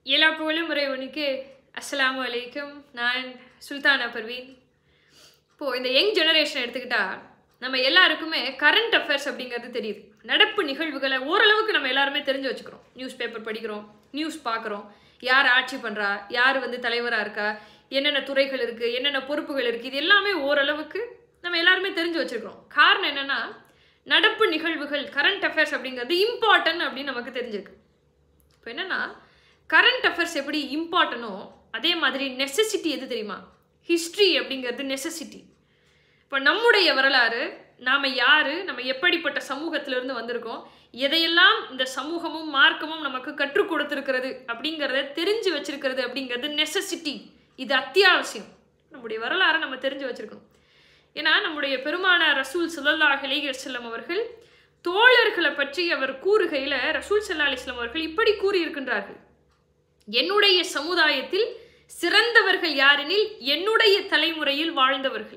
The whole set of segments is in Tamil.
எல்லா புகழும் இறைவனுக்கு அஸ்ஸலாமு அலைக்கும் நான் சுல்தானா பர்வீன் இப்போது இந்த யங் ஜெனரேஷன் எடுத்துக்கிட்டா நம்ம எல்லாருக்குமே கரண்ட் அஃபேர்ஸ் அப்படிங்கிறது தெரியுது நடப்பு நிகழ்வுகளை ஓரளவுக்கு நம்ம எல்லாருமே தெரிஞ்சு வச்சுக்கிறோம் நியூஸ் பேப்பர் படிக்கிறோம் நியூஸ் பார்க்குறோம் யார் ஆட்சி பண்ணுறா யார் வந்து தலைவராக இருக்கா என்னென்ன துறைகள் இருக்குது என்னென்ன பொறுப்புகள் இருக்குது இது எல்லாமே ஓரளவுக்கு நம்ம எல்லாருமே தெரிஞ்சு வச்சுருக்கிறோம் காரணம் என்னென்னா நடப்பு நிகழ்வுகள் கரண்ட் அஃபேர்ஸ் அப்படிங்கிறது இம்பார்ட்டன்ட் அப்படின்னு நமக்கு தெரிஞ்சிருக்கு இப்போ என்னென்னா கரண்ட் அஃபேர்ஸ் எப்படி இம்பார்ட்டனோ அதே மாதிரி நெசசிட்டி எது தெரியுமா ஹிஸ்ட்ரி அப்படிங்கிறது நெசசிட்டி இப்போ நம்முடைய வரலாறு நாம் யார் நம்ம எப்படிப்பட்ட சமூகத்திலிருந்து வந்திருக்கோம் எதையெல்லாம் இந்த சமூகமும் மார்க்கமும் நமக்கு கற்றுக் கொடுத்துருக்கிறது அப்படிங்கிறத தெரிஞ்சு வச்சிருக்கிறது அப்படிங்கிறது நெசசிட்டி இது அத்தியாவசியம் நம்முடைய வரலாறை நம்ம தெரிஞ்சு வச்சிருக்கணும் ஏன்னா நம்முடைய பெருமானார் ரசூல் சுல்லல்லாஹ் அலிகர் அவர்கள் தோழர்களை பற்றி அவர் கூறுகையில் ரசூல் சல்லா அலிஸ்லாம் அவர்கள் இப்படி கூறியிருக்கின்றார்கள் என்னுடைய சமுதாயத்தில் சிறந்தவர்கள் யாரெனில் என்னுடைய தலைமுறையில் வாழ்ந்தவர்கள்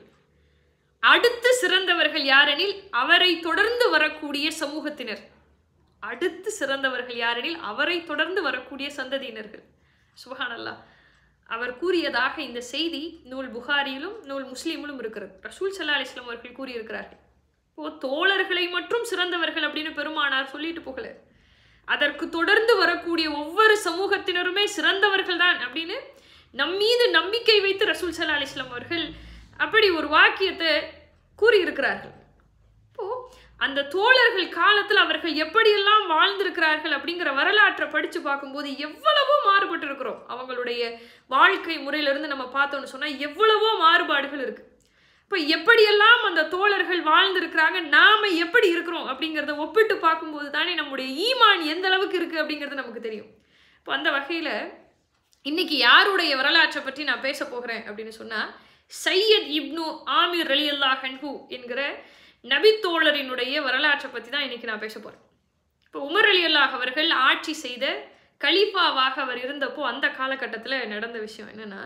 அடுத்து சிறந்தவர்கள் யாரெனில் அவரை தொடர்ந்து வரக்கூடிய சமூகத்தினர் அடுத்து சிறந்தவர்கள் யாரெனில் அவரை தொடர்ந்து வரக்கூடிய சந்ததியினர்கள் சுபஹானல்லா அவர் கூறியதாக இந்த செய்தி நூல் புகாரியிலும் நூல் முஸ்லீமிலும் இருக்கிறது ரசூல் சல்லா அலிஸ்லாம் அவர்கள் கூறியிருக்கிறார்கள் இப்போ தோழர்களை மட்டும் சிறந்தவர்கள் அப்படின்னு பெருமானார் சொல்லிட்டு போகல அதற்கு தொடர்ந்து வரக்கூடிய ஒவ்வொரு சமூகத்தினருமே சிறந்தவர்கள் தான் அப்படின்னு நம் மீது நம்பிக்கை வைத்து ரசூல் சல்லா அலிஸ்லாம் அவர்கள் அப்படி ஒரு வாக்கியத்தை கூறியிருக்கிறார்கள் இப்போ அந்த தோழர்கள் காலத்தில் அவர்கள் எப்படியெல்லாம் வாழ்ந்திருக்கிறார்கள் அப்படிங்கிற வரலாற்றை படித்து பார்க்கும்போது எவ்வளவோ மாறுபட்டு இருக்கிறோம் அவங்களுடைய வாழ்க்கை முறையிலிருந்து நம்ம பார்த்தோம்னு சொன்னால் எவ்வளவோ மாறுபாடுகள் இருக்கு இப்போ எப்படியெல்லாம் அந்த தோழர்கள் வாழ்ந்திருக்கிறாங்க நாம எப்படி இருக்கிறோம் அப்படிங்கிறத ஒப்பிட்டு பார்க்கும்போது தானே நம்முடைய ஈமான் எந்த அளவுக்கு இருக்குது அப்படிங்கிறது நமக்கு தெரியும் இப்போ அந்த வகையில் இன்னைக்கு யாருடைய வரலாற்றை பற்றி நான் பேச போகிறேன் அப்படின்னு சொன்னால் சையத் இப்னு ஆமிர் அலி அல்லா ஹன்ஹூ என்கிற நபித்தோழரினுடைய வரலாற்றை பற்றி தான் இன்னைக்கு நான் பேச போகிறேன் இப்போ உமர் அலி அல்லாஹ் அவர்கள் ஆட்சி செய்த கலீஃபாவாக அவர் இருந்தப்போ அந்த காலகட்டத்தில் நடந்த விஷயம் என்னென்னா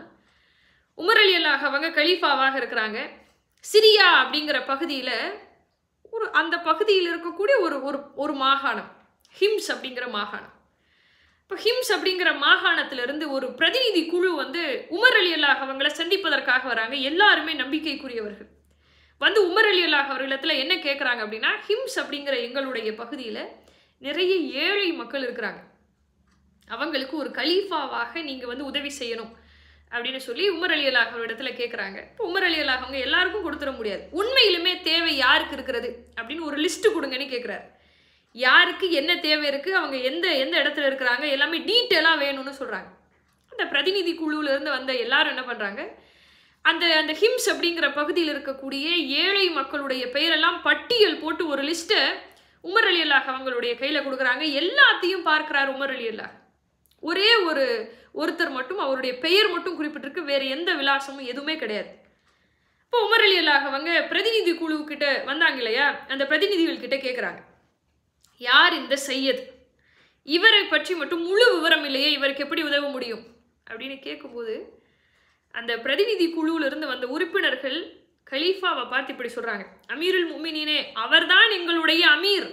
உமர் அலி அல்லாஹ் அவங்க கலீஃபாவாக இருக்கிறாங்க சிரியா அப்படிங்கிற பகுதியில் ஒரு அந்த பகுதியில் இருக்கக்கூடிய ஒரு ஒரு ஒரு மாகாணம் ஹிம்ஸ் அப்படிங்கிற மாகாணம் இப்போ ஹிம்ஸ் அப்படிங்கிற மாகாணத்திலிருந்து ஒரு பிரதிநிதி குழு வந்து உமர் அலி அல்லாஹ் அவங்கள சந்திப்பதற்காக வராங்க எல்லாருமே நம்பிக்கைக்குரியவர்கள் வந்து உமர் அலி அல்லாஹ் அவர்களிடத்துல என்ன கேட்குறாங்க அப்படின்னா ஹிம்ஸ் அப்படிங்கிற எங்களுடைய பகுதியில் நிறைய ஏழை மக்கள் இருக்கிறாங்க அவங்களுக்கு ஒரு கலீஃபாவாக நீங்கள் வந்து உதவி செய்யணும் அப்படின்னு சொல்லி உமர் அலி அல்லாஹ் இடத்துல கேட்குறாங்க இப்போ உமர் அலி அல்லாஹ் அவங்க எல்லாருக்கும் கொடுத்துட முடியாது உண்மையிலுமே தேவை யாருக்கு இருக்கிறது அப்படின்னு ஒரு லிஸ்ட்டு கொடுங்கன்னு கேட்குறாரு யாருக்கு என்ன தேவை இருக்குது அவங்க எந்த எந்த இடத்துல இருக்கிறாங்க எல்லாமே டீட்டெயிலாக வேணும்னு சொல்கிறாங்க அந்த பிரதிநிதி குழுவிலேருந்து வந்த எல்லாரும் என்ன பண்ணுறாங்க அந்த அந்த ஹிம்ஸ் அப்படிங்கிற பகுதியில் இருக்கக்கூடிய ஏழை மக்களுடைய பெயரெல்லாம் பட்டியல் போட்டு ஒரு லிஸ்ட்டை உமர் அலி அல்லாஹ் அவங்களுடைய கையில் கொடுக்குறாங்க எல்லாத்தையும் பார்க்குறார் உமர் அலி அல்லாஹ் ஒரே ஒரு ஒருத்தர் மட்டும் அவருடைய பெயர் மட்டும் குறிப்பிட்டிருக்கு வேறு எந்த விலாசமும் எதுவுமே கிடையாது இப்போ உமர் அலி அல்லாஹ் அவங்க பிரதிநிதி குழுக்கிட்ட வந்தாங்க இல்லையா அந்த பிரதிநிதிகள் கிட்ட கேட்குறாங்க யார் இந்த சையத் இவரை பற்றி மட்டும் முழு விவரம் இல்லையே இவருக்கு எப்படி உதவ முடியும் அப்படின்னு கேட்கும்போது அந்த பிரதிநிதி குழுவிலிருந்து வந்த உறுப்பினர்கள் கலீஃபாவை பார்த்து இப்படி சொல்கிறாங்க அமீருல் முமினினே அவர்தான் எங்களுடைய அமீர்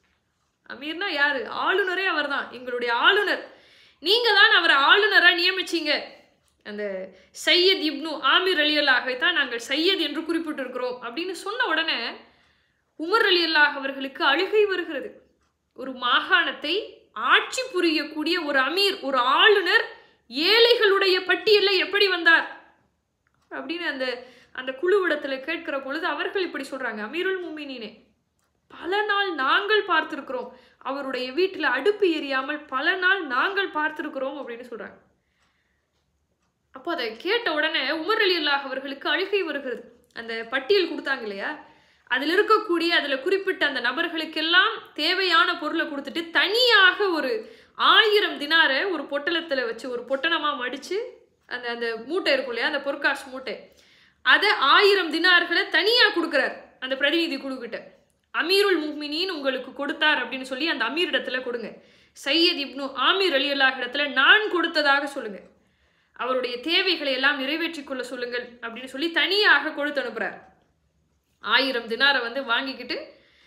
அமீர்னா யாரு ஆளுநரே அவர்தான் எங்களுடைய ஆளுநர் நீங்கள் தான் அவரை ஆளுநராக நியமிச்சிங்க அந்த சையத் இப்னு ஆமீர் அலி அல்லாஹைத்தான் நாங்கள் சையத் என்று குறிப்பிட்டிருக்கிறோம் அப்படின்னு சொன்ன உடனே உமர் அலி அல்லாஹ் அவர்களுக்கு அழுகை வருகிறது ஒரு மாகாணத்தை ஆட்சி புரியக்கூடிய ஒரு அமீர் ஒரு ஆளுநர் ஏழைகளுடைய பட்டியலில் எப்படி வந்தார் அப்படின்னு அந்த அந்த குழுவிடத்தில் கேட்கிற பொழுது அவர்கள் இப்படி சொல்கிறாங்க அமீருல் முமினினே பல நாள் நாங்கள் பார்த்துருக்குறோம் அவருடைய வீட்டில் அடுப்பு எரியாமல் பல நாள் நாங்கள் பார்த்துருக்குறோம் அப்படின்னு சொல்கிறாங்க அப்போ அதை கேட்ட உடனே உமர் அலி அல்லாஹ் அவர்களுக்கு அழுகை வருகிறது அந்த பட்டியல் கொடுத்தாங்க இல்லையா அதில் இருக்கக்கூடிய அதில் குறிப்பிட்ட அந்த நபர்களுக்கெல்லாம் தேவையான பொருளை கொடுத்துட்டு தனியாக ஒரு ஆயிரம் தினாரை ஒரு பொட்டலத்தில் வச்சு ஒரு பொட்டணமாக மடித்து அந்த அந்த மூட்டை இருக்கும் இல்லையா அந்த பொற்காசு மூட்டை அதை ஆயிரம் தினார்களை தனியாக கொடுக்குறார் அந்த பிரதிநிதி குழுக்கிட்ட அமீருல் முஹ்மினின் உங்களுக்கு கொடுத்தார் அப்படின்னு சொல்லி அந்த அமீர் இடத்துல கொடுங்க சையத் இப்னு ஆமீர் அலி அல்லாஹ் இடத்துல நான் கொடுத்ததாக சொல்லுங்க அவருடைய தேவைகளை எல்லாம் நிறைவேற்றிக் கொள்ள சொல்லுங்கள் அப்படின்னு சொல்லி தனியாக கொடுத்து அனுப்புறார் ஆயிரம் தினாரை வந்து வாங்கிக்கிட்டு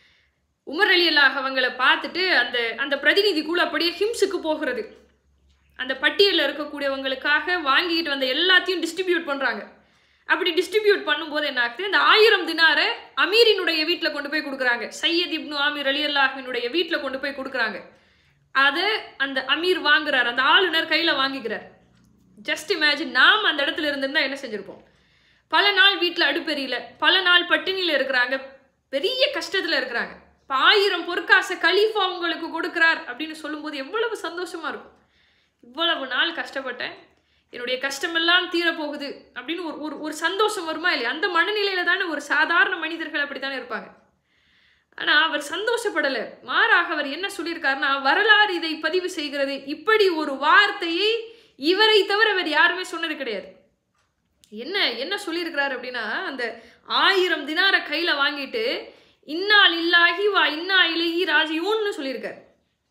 உமர் அலி அல்லாஹ் அவங்கள பார்த்துட்டு அந்த அந்த பிரதிநிதி குழு அப்படியே ஹிம்ஸுக்கு போகிறது அந்த பட்டியலில் இருக்கக்கூடியவங்களுக்காக வாங்கிட்டு வந்த எல்லாத்தையும் டிஸ்ட்ரிபியூட் பண்ணுறாங்க அப்படி டிஸ்ட்ரிபியூட் பண்ணும்போது என்ன ஆகுது இந்த ஆயிரம் தினாரை அமீரினுடைய வீட்டில் கொண்டு போய் கொடுக்குறாங்க சையத் இப்னு ஆமீர் அலி அல்லாஹினுடைய வீட்டில் கொண்டு போய் கொடுக்குறாங்க அதை அந்த அமீர் வாங்குறார் அந்த ஆளுநர் கையில் வாங்கிக்கிறார் ஜஸ்ட் இமேஜின் நாம் அந்த இடத்துல இருந்திருந்தா என்ன செஞ்சுருப்போம் பல நாள் வீட்டில் அடுப்பெரியல பல நாள் பட்டினியில் இருக்கிறாங்க பெரிய கஷ்டத்தில் இருக்கிறாங்க இப்போ ஆயிரம் பொற்காசை கலீஃபா உங்களுக்கு கொடுக்குறார் அப்படின்னு சொல்லும்போது எவ்வளவு சந்தோஷமா இருக்கும் இவ்வளவு நாள் கஷ்டப்பட்டேன் என்னுடைய கஷ்டமெல்லாம் தீரப்போகுது அப்படின்னு ஒரு ஒரு ஒரு சந்தோஷம் வருமா இல்லையா அந்த மனநிலையில தானே ஒரு சாதாரண மனிதர்கள் அப்படித்தானே இருப்பாங்க ஆனா அவர் சந்தோஷப்படலை மாறாக அவர் என்ன சொல்லியிருக்காருன்னா வரலாறு இதை பதிவு செய்கிறது இப்படி ஒரு வார்த்தையை இவரை தவிர வேறு யாருமே சொன்னது கிடையாது என்ன என்ன சொல்லியிருக்கிறார் அப்படின்னா அந்த ஆயிரம் தினார கையில வாங்கிட்டு இன்னால் இல்லாகி வா இன்னா இலகி ராஜியூன்னு சொல்லியிருக்காரு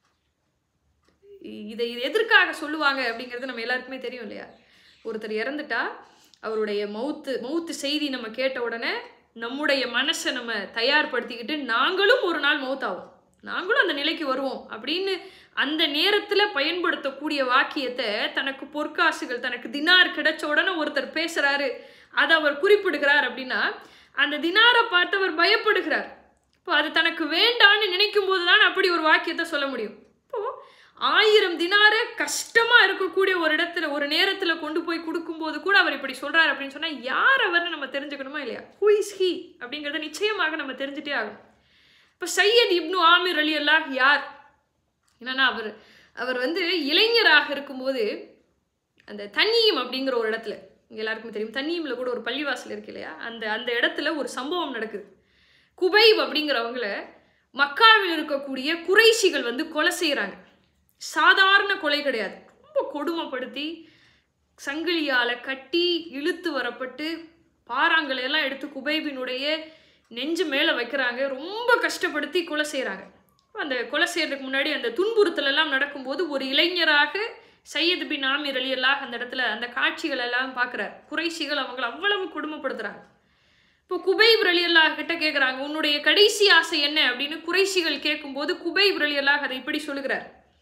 இதை இது எதற்காக சொல்லுவாங்க அப்படிங்கிறது நம்ம எல்லாருக்குமே தெரியும் இல்லையா ஒருத்தர் இறந்துட்டா அவருடைய மவுத்து மவுத்து செய்தி நம்ம கேட்ட உடனே நம்முடைய மனசை நம்ம தயார்படுத்திக்கிட்டு நாங்களும் ஒரு நாள் மவுத்தாவோம் நாங்களும் அந்த நிலைக்கு வருவோம் அப்படின்னு அந்த நேரத்தில் பயன்படுத்தக்கூடிய வாக்கியத்தை தனக்கு பொற்காசுகள் தனக்கு தினார் கிடைச்ச உடனே ஒருத்தர் பேசுறாரு அதை அவர் குறிப்பிடுகிறார் அப்படின்னா அந்த தினாரை பார்த்து அவர் பயப்படுகிறார் இப்போ அது தனக்கு வேண்டான்னு நினைக்கும் போது தான் அப்படி ஒரு வாக்கியத்தை சொல்ல முடியும் இப்போ ஆயிரம் தினார கஷ்டமா இருக்கக்கூடிய ஒரு இடத்துல ஒரு நேரத்துல கொண்டு போய் கொடுக்கும்போது கூட அவர் இப்படி சொல்றாரு அப்படின்னு சொன்னா யார் அவர்னு நம்ம தெரிஞ்சுக்கணுமா இல்லையா ஹூ இஸ் ஹி அப்படிங்கிறத நிச்சயமாக நம்ம தெரிஞ்சுட்டே ஆகணும் இப்போ சையத் இப்னு ஆமிர் அலி அல்லாஹ் யார் என்னன்னா அவர் அவர் வந்து இளைஞராக இருக்கும்போது அந்த தன்னியம் அப்படிங்கிற ஒரு இடத்துல இங்க எல்லாருக்குமே தெரியும் தன்னியம்ல கூட ஒரு பள்ளிவாசல் இருக்கு இல்லையா அந்த அந்த இடத்துல ஒரு சம்பவம் நடக்குது குபைப் அப்படிங்கிறவங்கள மக்காவில் இருக்கக்கூடிய குறைஷிகள் வந்து கொலை செய்கிறாங்க சாதாரண கொலை கிடையாது ரொம்ப கொடுமைப்படுத்தி சங்கிலியால் கட்டி இழுத்து வரப்பட்டு பாறாங்களை எல்லாம் எடுத்து குபைபினுடைய நெஞ்சு மேலே வைக்கிறாங்க ரொம்ப கஷ்டப்படுத்தி கொலை செய்கிறாங்க அந்த கொலை செய்யறதுக்கு முன்னாடி அந்த துன்புறுத்தல் எல்லாம் நடக்கும்போது ஒரு இளைஞராக சையது பின் ஆமீர் அலி அல்லாஹ் அந்த இடத்துல அந்த காட்சிகள் எல்லாம் பார்க்குறார் குறைஷிகள் அவங்கள அவ்வளவு கொடுமைப்படுத்துறாங்க இப்போ குபைப் ரலி அல்லாஹ் கிட்ட கேட்குறாங்க உன்னுடைய கடைசி ஆசை என்ன அப்படின்னு குறைஷிகள் கேட்கும்போது குபைப் ரலி அல்லாஹ் அதை இப்படி சொல்லுகிறார்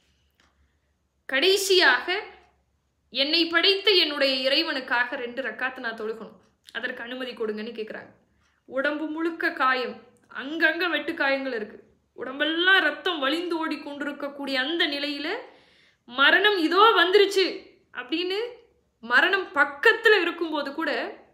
கடைசியாக என்னை படைத்த என்னுடைய இறைவனுக்காக ரெண்டு ரக்காத்து நான் தொழுகணும் அதற்கு அனுமதி கொடுங்கன்னு கேட்குறாங்க உடம்பு முழுக்க காயம் அங்கங்க வெட்டு காயங்கள் இருக்கு உடம்பெல்லாம் ரத்தம் வழிந்து ஓடி கொண்டிருக்கக்கூடிய அந்த நிலையில மரணம் இதோ வந்துருச்சு அப்படின்னு மரணம் பக்கத்துல இருக்கும்போது கூட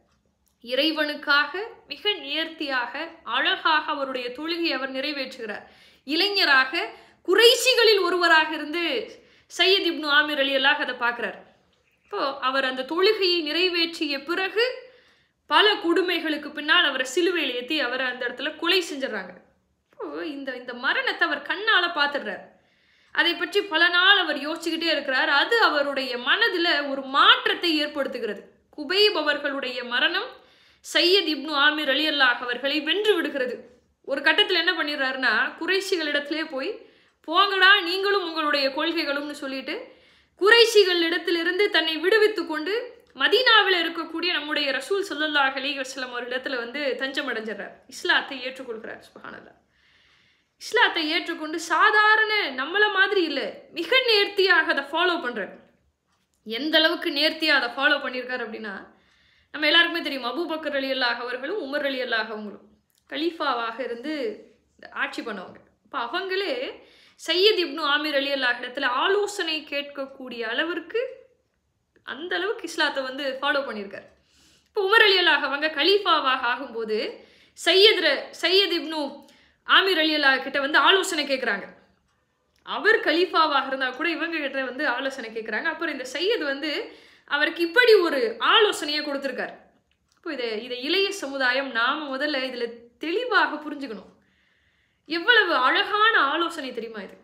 இறைவனுக்காக மிக நேர்த்தியாக அழகாக அவருடைய தொழுகை அவர் நிறைவேற்றுகிறார் இளைஞராக குறைசிகளில் ஒருவராக இருந்து சையத் இப்னு ஆமிர் அலி அல்லாஹ் அதை பார்க்குறார் இப்போ அவர் அந்த தொழுகையை நிறைவேற்றிய பிறகு பல கொடுமைகளுக்கு பின்னால் அவரை சிலுவையில் ஏற்றி அவரை அந்த இடத்துல கொலை செஞ்சிடறாங்க இப்போ இந்த இந்த மரணத்தை அவர் கண்ணால் பார்த்துடுறார் அதை பற்றி பல நாள் அவர் யோசிச்சுக்கிட்டே இருக்கிறார் அது அவருடைய மனதில் ஒரு மாற்றத்தை ஏற்படுத்துகிறது குபைப் அவர்களுடைய மரணம் சையத் இப்னு ஆமிர் அலி அல்லாஹ் அவர்களை வென்று விடுகிறது ஒரு கட்டத்தில் என்ன பண்ணிடுறாருன்னா குறைசிகளிடத்திலே போய் போங்கடா நீங்களும் உங்களுடைய கொள்கைகளும்னு சொல்லிட்டு குறைசிகள் இடத்திலிருந்து தன்னை விடுவித்து கொண்டு மதீனாவில் இருக்கக்கூடிய நம்முடைய ரசூல் சல்லல்லாஹ் அலி வஸ்லம் ஒரு இடத்துல வந்து தஞ்சம் அடைஞ்சிடறார் இஸ்லாத்தை ஏற்றுக்கொள்கிறார் சுபஹானல்லா இஸ்லாத்தை ஏற்றுக்கொண்டு சாதாரண நம்மள மாதிரி இல்லை மிக நேர்த்தியாக அதை ஃபாலோ பண்ணுறார் எந்த அளவுக்கு நேர்த்தியாக அதை ஃபாலோ பண்ணியிருக்காரு அப்படின்னா நம்ம எல்லாருக்குமே தெரியும் அபூபக்கர் அலி அல்லாஹ் அவர்களும் உமர் அலி அல்லாஹ் அவங்களும் கலீஃபாவாக இருந்து ஆட்சி பண்ணவங்க இப்போ அவங்களே சையத் இப்னு ஆமீர் அலி அல்லாஹ் இடத்துல ஆலோசனை கேட்கக்கூடிய அளவிற்கு அந்த அளவுக்கு இஸ்லாத்தை வந்து ஃபாலோ பண்ணியிருக்காரு இப்போ உமர் அலி அல்லாஹ் அவங்க கலீஃபாவாக ஆகும்போது சையத்ர சையத் இப்னு ஆமீர் அலி அல்லாஹ் கிட்ட வந்து ஆலோசனை கேட்குறாங்க அவர் கலீஃபாவாக இருந்தால் கூட இவங்க கிட்ட வந்து ஆலோசனை கேட்குறாங்க அப்புறம் இந்த சையத் வந்து அவருக்கு இப்படி ஒரு ஆலோசனையை கொடுத்துருக்காரு இப்போ இதை இதை இளைய சமுதாயம் நாம் முதல்ல இதில் தெளிவாக புரிஞ்சுக்கணும் எவ்வளவு அழகான ஆலோசனை தெரியுமா இது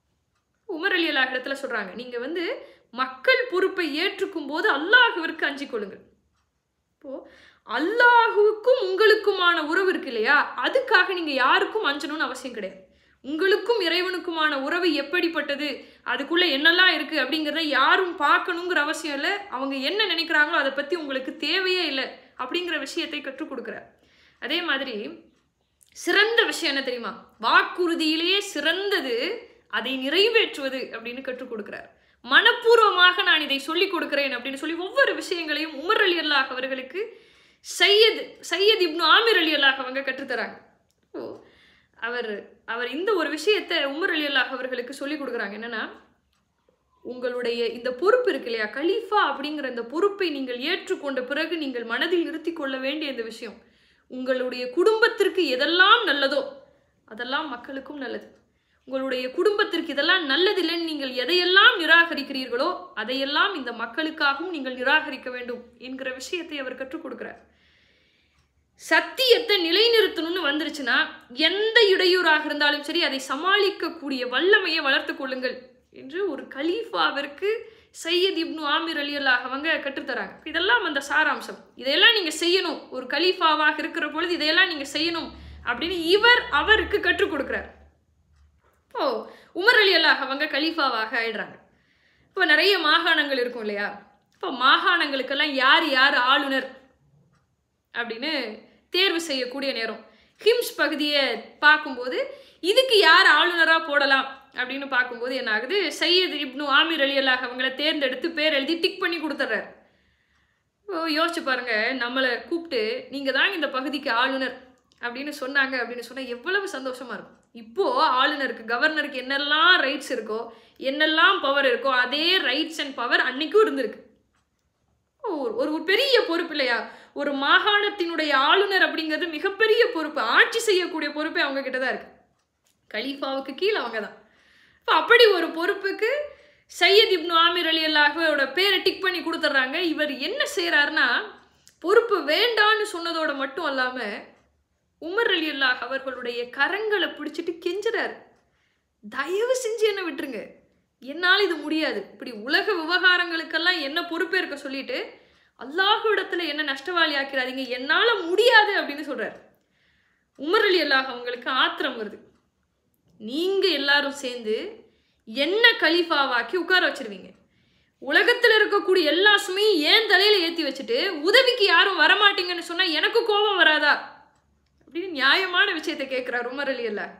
உமர் அலி அல்லாஹ் இடத்துல சொல்றாங்க நீங்க வந்து மக்கள் பொறுப்பை ஏற்றுக்கும் போது அல்லாஹுவிற்கு அஞ்சிக் கொள்ளுங்கள் இப்போ அல்லாஹுவுக்கும் உங்களுக்குமான உறவு இருக்கு இல்லையா அதுக்காக நீங்க யாருக்கும் அஞ்சணும்னு அவசியம் கிடையாது உங்களுக்கும் இறைவனுக்குமான உறவு எப்படிப்பட்டது அதுக்குள்ள என்னெல்லாம் இருக்கு அப்படிங்கிறத யாரும் பார்க்கணுங்கிற அவசியம் இல்லை அவங்க என்ன நினைக்கிறாங்களோ அதை பத்தி உங்களுக்கு தேவையே இல்லை அப்படிங்கிற விஷயத்தை கற்றுக் கொடுக்குறார் அதே மாதிரி சிறந்த விஷயம் என்ன தெரியுமா வாக்குறுதியிலேயே சிறந்தது அதை நிறைவேற்றுவது அப்படின்னு கற்றுக் கொடுக்கிறார் மனப்பூர்வமாக நான் இதை சொல்லிக் கொடுக்கிறேன் அப்படின்னு சொல்லி ஒவ்வொரு விஷயங்களையும் உமர் அலி அல்லாஹ் அவர்களுக்கு சையத் சையத் இப்னு ஆமிர் அலி அல்லாஹ் அவங்க கற்றுத்தராங்க ஓ அவர் அவர் இந்த ஒரு விஷயத்தை உமர் அலி அல்லாஹ் அவர்களுக்கு சொல்லிக் கொடுக்குறாங்க என்னன்னா உங்களுடைய இந்த பொறுப்பு இருக்கு இல்லையா கலீஃபா அப்படிங்கிற இந்த பொறுப்பை நீங்கள் ஏற்றுக்கொண்ட பிறகு நீங்கள் மனதில் நிறுத்தி கொள்ள வேண்டிய இந்த விஷயம் உங்களுடைய குடும்பத்திற்கு எதெல்லாம் நல்லதோ அதெல்லாம் மக்களுக்கும் நல்லது உங்களுடைய குடும்பத்திற்கு இதெல்லாம் நல்லதில்லைன்னு நீங்கள் எதையெல்லாம் நிராகரிக்கிறீர்களோ அதையெல்லாம் இந்த மக்களுக்காகவும் நீங்கள் நிராகரிக்க வேண்டும் என்கிற விஷயத்தை அவர் கற்றுக் கொடுக்கிறார் சத்தியத்தை நிலைநிறுத்தணும்னு வந்துருச்சுன்னா எந்த இடையூறாக இருந்தாலும் சரி அதை சமாளிக்கக்கூடிய வல்லமையை வளர்த்து கொள்ளுங்கள் என்று ஒரு கலீஃபாவிற்கு சையத் இப்னு ஆமிர் அலி அல்லாஹ் அவங்க கற்றுத்தராங்க இதெல்லாம் அந்த சாராம்சம் இதையெல்லாம் நீங்க செய்யணும் ஒரு கலீஃபாவாக இருக்கிற பொழுது இதையெல்லாம் நீங்க செய்யணும் அப்படின்னு இவர் அவருக்கு கற்றுக் கொடுக்கிறார் இப்போ உமர் அலி அல்லாஹ் அவங்க கலீஃபாவாக ஆயிடுறாங்க இப்போ நிறைய மாகாணங்கள் இருக்கும் இல்லையா இப்போ மாகாணங்களுக்கெல்லாம் யார் யார் ஆளுநர் அப்படின்னு தேர்வு செய்யக்கூடிய நேரம் ஹிம்ஸ் பகுதியை பார்க்கும்போது இதுக்கு யார் ஆளுநராக போடலாம் அப்படின்னு பார்க்கும்போது என்ன ஆகுது சையத் இப்னு ஆமிர் அலி அல்லாஹ் அவங்கள தேர்ந்தெடுத்து பேர் எழுதி டிக் பண்ணி கொடுத்துட்றாரு ஓ யோசிச்சு பாருங்க நம்மளை கூப்பிட்டு நீங்கள் தாங்க இந்த பகுதிக்கு ஆளுநர் அப்படின்னு சொன்னாங்க அப்படின்னு சொன்னால் எவ்வளவு சந்தோஷமா இருக்கும் இப்போ ஆளுநருக்கு கவர்னருக்கு என்னெல்லாம் ரைட்ஸ் இருக்கோ என்னெல்லாம் பவர் இருக்கோ அதே ரைட்ஸ் அண்ட் பவர் அன்னைக்கும் இருந்திருக்கு ஓ, ஒரு ஒரு பெரிய பொறுப்பு இல்லையா ஒரு மாகாணத்தினுடைய ஆளுநர் அப்படிங்கிறது மிகப்பெரிய பொறுப்பு ஆட்சி செய்யக்கூடிய பொறுப்பே அவங்க கிட்ட தான் இருக்கு கலீஃபாவுக்கு கீழே அவங்க தான் இப்போ அப்படி ஒரு பொறுப்புக்கு சையத் இப்னு ஆமிர் அலி அல்லாஹோட பேரை டிக் பண்ணி கொடுத்துட்றாங்க இவர் என்ன செய்கிறாருன்னா பொறுப்பு வேண்டான்னு சொன்னதோட மட்டும் அல்லாமல் உமர் அலி அல்லாஹ் அவர்களுடைய கரங்களை பிடிச்சிட்டு கெஞ்சுறாரு தயவு செஞ்சு என்ன விட்டுருங்க என்னால் இது முடியாது இப்படி உலக விவகாரங்களுக்கெல்லாம் என்ன பொறுப்பேற்க சொல்லிட்டு அல்லாஹ்விடத்துல என்ன நஷ்டவாளி ஆக்கிறாதீங்க என்னால் முடியாது அப்படின்னு சொல்றாரு உமர் அலி அல்லாஹ் அவங்களுக்கு ஆத்திரம் வருது நீங்க எல்லாரும் சேர்ந்து என்ன கலீஃபாவாக்கி உட்கார வச்சிருவீங்க உலகத்துல இருக்கக்கூடிய எல்லா சுமையும் ஏன் தலையில ஏத்தி வச்சுட்டு உதவிக்கு யாரும் வரமாட்டீங்கன்னு சொன்னா எனக்கு கோபம் வராதா அப்படின்னு நியாயமான விஷயத்தை கேட்கிறார் உமர் அலி அல்லாஹ்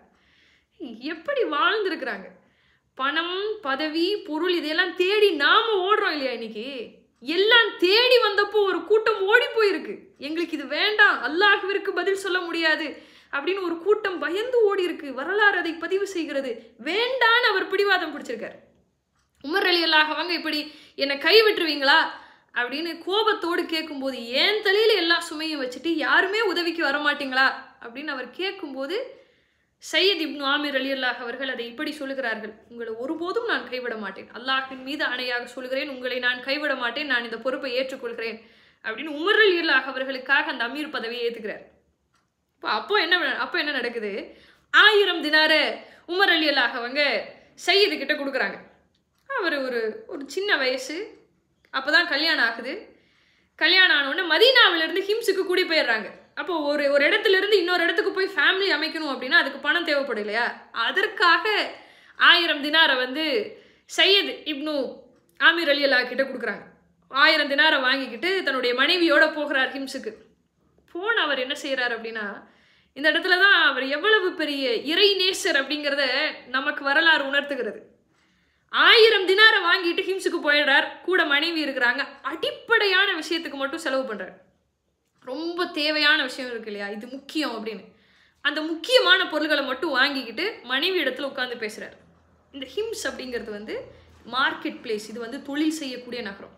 எப்படி வாழ்ந்திருக்கிறாங்க பணம் பதவி பொருள் இதையெல்லாம் தேடி நாம ஓடுறோம் இல்லையா இன்னைக்கு எல்லாம் தேடி வந்தப்போ ஒரு கூட்டம் ஓடி போயிருக்கு எங்களுக்கு இது வேண்டாம் அல்லாஹ்விற்கு பதில் சொல்ல முடியாது அப்படின்னு ஒரு கூட்டம் பயந்து ஓடி இருக்கு வரலாறு அதை பதிவு செய்கிறது வேண்டான்னு அவர் பிடிவாதம் பிடிச்சிருக்காரு உமர் அலி அல்லாஹ் அவங்க இப்படி என்னை கை விட்டுருவீங்களா அப்படின்னு கோபத்தோடு கேட்கும்போது ஏன் தலையில எல்லா சுமையும் வச்சுட்டு யாருமே உதவிக்கு வர மாட்டீங்களா அப்படின்னு அவர் கேட்கும்போது சையத் இப்னு ஆமிர் அலி அல்லாஹ் அவர்கள் அதை இப்படி சொல்லுகிறார்கள் உங்களை ஒருபோதும் நான் கைவிட மாட்டேன் அல்லாஹின் மீது ஆணையாக சொல்கிறேன் உங்களை நான் கைவிட மாட்டேன் நான் இந்த பொறுப்பை ஏற்றுக்கொள்கிறேன் அப்படின்னு உமர் அலி அல்லாஹ் அவர்களுக்காக அந்த அமீர் பதவியை ஏற்றுக்கிறார் இப்போ அப்போ என்ன அப்போ என்ன நடக்குது ஆயிரம் தினார உமர் அலி அல்லாஹ் அவங்க சையது கிட்ட கொடுக்குறாங்க அவர் ஒரு ஒரு சின்ன வயசு அப்போ தான் கல்யாணம் ஆகுது கல்யாணம் ஆனவுடனே மதீனாவிலிருந்து ஹிம்ஸுக்கு குடி போயிடுறாங்க அப்போ ஒரு ஒரு இடத்துல இருந்து இன்னொரு இடத்துக்கு போய் ஃபேமிலி அமைக்கணும் அப்படின்னா அதுக்கு பணம் தேவைப்படும் இல்லையா அதற்காக ஆயிரம் தினாரை வந்து சையத் இப்னு ஆமீர் அலி அல்லா கிட்ட கொடுக்குறாங்க ஆயிரம் தினாரை வாங்கிக்கிட்டு தன்னுடைய மனைவியோட போகிறார் ஹிம்ஸுக்கு போன அவர் என்ன செய்கிறார் அப்படின்னா இந்த இடத்துல தான் அவர் எவ்வளவு பெரிய இறை நேசர் அப்படிங்கிறத நமக்கு வரலாறு உணர்த்துகிறது ஆயிரம் தினாரை வாங்கிட்டு ஹிம்ஸுக்கு போயிடுறார் கூட மனைவி இருக்கிறாங்க அடிப்படையான விஷயத்துக்கு மட்டும் செலவு பண்ணுறார் ரொம்ப தேவையான விஷயம் இருக்கு இல்லையா இது முக்கியம் அப்படின்னு அந்த முக்கியமான பொருள்களை மட்டும் வாங்கிக்கிட்டு மனைவி இடத்துல உட்காந்து பேசுகிறார் இந்த ஹிம்ஸ் அப்படிங்கிறது வந்து மார்க்கெட் பிளேஸ் இது வந்து தொழில் செய்யக்கூடிய நகரம்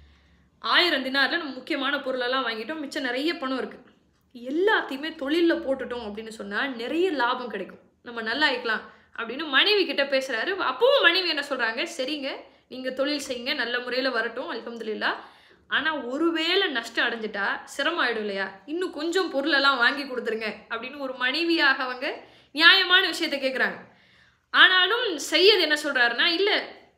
ஆயிரம் தினாரில் நம்ம முக்கியமான பொருளெல்லாம் வாங்கிட்டோம் மிச்சம் நிறைய பணம் இருக்குது எல்லாத்தையுமே தொழிலில் போட்டுட்டோம் அப்படின்னு சொன்னால் நிறைய லாபம் கிடைக்கும் நம்ம நல்லா ஆயிக்கலாம் அப்படின்னு மனைவி கிட்ட பேசுகிறாரு அப்பவும் மனைவி என்ன சொல்கிறாங்க சரிங்க நீங்கள் தொழில் செய்யுங்க நல்ல முறையில் வரட்டும் அல்ஹம்துலில்லா ஆனால் ஒருவேளை நஷ்டம் அடைஞ்சிட்டா சிரமம் ஆயிடும் இல்லையா இன்னும் கொஞ்சம் பொருளெல்லாம் வாங்கி கொடுத்துருங்க அப்படின்னு ஒரு மனைவியாக அவங்க நியாயமான விஷயத்த கேட்குறாங்க ஆனாலும் செய்யது என்ன சொல்கிறாருன்னா இல்லை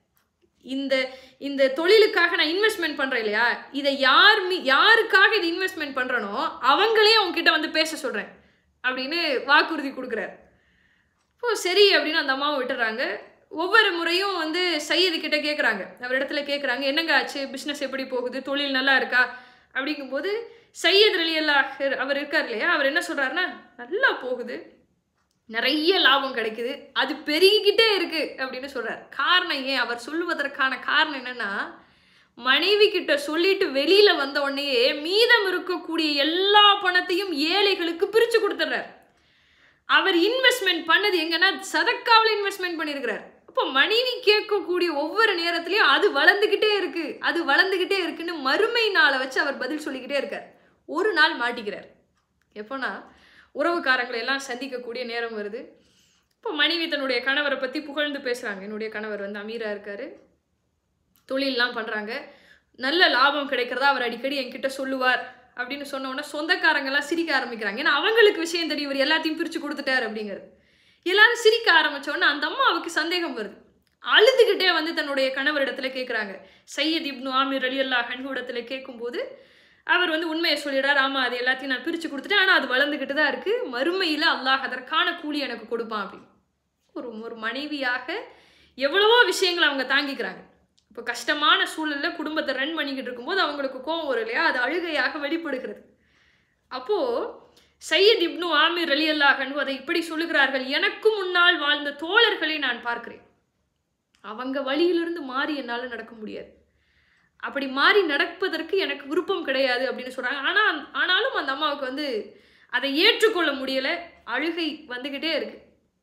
இந்த இந்த தொழிலுக்காக நான் இன்வெஸ்ட்மெண்ட் பண்ணுறேன் இல்லையா இதை யார் மீ யாருக்காக இது இன்வெஸ்ட்மெண்ட் பண்ணுறனோ அவங்களே அவங்ககிட்ட வந்து பேச சொல்கிறேன் அப்படின்னு வாக்குறுதி கொடுக்குறாரு இப்போ சரி அப்படின்னு அந்த அம்மாவை விட்டுறாங்க ஒவ்வொரு முறையும் வந்து சையது கிட்ட கேட்குறாங்க அவர் இடத்துல கேட்குறாங்க என்னங்க ஆச்சு பிஸ்னஸ் எப்படி போகுது தொழில் நல்லா இருக்கா அப்படிங்கும்போது சையத் அலி அல்லாஹ் அவர் இருக்கார் இல்லையா அவர் என்ன சொல்கிறாருன்னா நல்லா போகுது நிறைய லாபம் கிடைக்குது அது பெருகிக்கிட்டே இருக்கு அப்படின்னு சொல்றார் காரணம் ஏன் அவர் சொல்லுவதற்கான காரணம் என்னன்னா மனைவி கிட்ட சொல்லிட்டு வெளியில வந்த உடனேயே மீதம் இருக்கக்கூடிய எல்லா பணத்தையும் ஏழைகளுக்கு பிரிச்சு கொடுத்துட்றார் அவர் இன்வெஸ்ட்மெண்ட் பண்ணது எங்கன்னா சதக்காவில் இன்வெஸ்ட்மெண்ட் பண்ணியிருக்கிறார் அப்போ மனைவி கேட்கக்கூடிய ஒவ்வொரு நேரத்துலையும் அது வளர்ந்துக்கிட்டே இருக்கு அது வளர்ந்துக்கிட்டே இருக்குன்னு மறுமை நாளை வச்சு அவர் பதில் சொல்லிக்கிட்டே இருக்கார் ஒரு நாள் மாட்டிக்கிறார் எப்போனா உறவுக்காரங்களை எல்லாம் சந்திக்கக்கூடிய நேரம் வருது இப்போ மனைவி தன்னுடைய கணவரை பற்றி புகழ்ந்து பேசுகிறாங்க என்னுடைய கணவர் வந்து அமீரா இருக்காரு தொழிலெலாம் பண்ணுறாங்க நல்ல லாபம் கிடைக்கிறதா அவர் அடிக்கடி என்கிட்ட சொல்லுவார் அப்படின்னு சொன்ன உடனே சொந்தக்காரங்கெல்லாம் சிரிக்க ஆரம்பிக்கிறாங்க ஏன்னா அவங்களுக்கு விஷயம் தெரியும் இவர் எல்லாத்தையும் பிரித்து கொடுத்துட்டார் அப்படிங்கிறது எல்லாரும் சிரிக்க ஆரம்பிச்ச உடனே அந்த அம்மாவுக்கு சந்தேகம் வருது அழுதுகிட்டே வந்து தன்னுடைய கணவரிடத்துல கேட்குறாங்க சையத் இப்னு ஆமீர் அலி அல்லா இடத்துல கேட்கும்போது அவர் வந்து உண்மையை சொல்லிடுறார் ஆமாம் அது எல்லாத்தையும் நான் பிரித்து கொடுத்துட்டேன் ஆனால் அது வளர்ந்துக்கிட்டு தான் இருக்குது மறுமையில் அல்லாஹ் அதற்கான கூலி எனக்கு கொடுப்பான் அப்படின்னு ஒரு ஒரு மனைவியாக எவ்வளவோ விஷயங்களை அவங்க தாங்கிக்கிறாங்க இப்போ கஷ்டமான சூழலில் குடும்பத்தை ரன் பண்ணிக்கிட்டு இருக்கும்போது அவங்களுக்கு கோவம் வரும் இல்லையா அது அழுகையாக வெளிப்படுகிறது அப்போது சையத் இப்னு ஆமீர் அலி அல்லாஹன் அதை இப்படி சொல்லுகிறார்கள் எனக்கு முன்னால் வாழ்ந்த தோழர்களை நான் பார்க்கிறேன் அவங்க வழியிலிருந்து மாறி என்னால் நடக்க முடியாது அப்படி மாறி நடப்பதற்கு எனக்கு விருப்பம் கிடையாது அப்படின்னு சொல்கிறாங்க ஆனால் ஆனாலும் அந்த அம்மாவுக்கு வந்து அதை ஏற்றுக்கொள்ள முடியலை அழுகை வந்துக்கிட்டே இருக்கு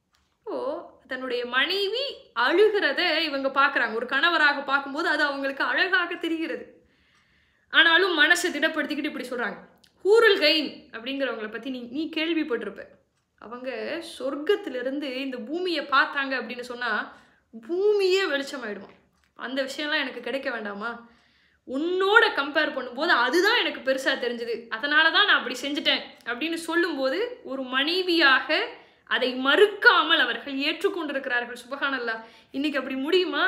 ஓ தன்னுடைய மனைவி அழுகிறத இவங்க பார்க்குறாங்க ஒரு கணவராக பார்க்கும்போது அது அவங்களுக்கு அழகாக தெரிகிறது ஆனாலும் மனசை திடப்படுத்திக்கிட்டு இப்படி சொல்கிறாங்க ஹூருல் கைன் அப்படிங்கிறவங்கள பற்றி நீ நீ கேள்விப்பட்டிருப்ப அவங்க சொர்க்கத்திலிருந்து இந்த பூமியை பார்த்தாங்க அப்படின்னு சொன்னால் பூமியே வெளிச்சமாயிடுமா அந்த விஷயம்லாம் எனக்கு கிடைக்க வேண்டாமா உன்னோட கம்பேர் பண்ணும்போது அதுதான் எனக்கு பெருசாக தெரிஞ்சுது அதனால தான் நான் அப்படி செஞ்சுட்டேன் அப்படின்னு சொல்லும்போது ஒரு மனைவியாக அதை மறுக்காமல் அவர்கள் ஏற்றுக்கொண்டிருக்கிறார்கள் சுபகானல்லா இன்னைக்கு அப்படி முடியுமா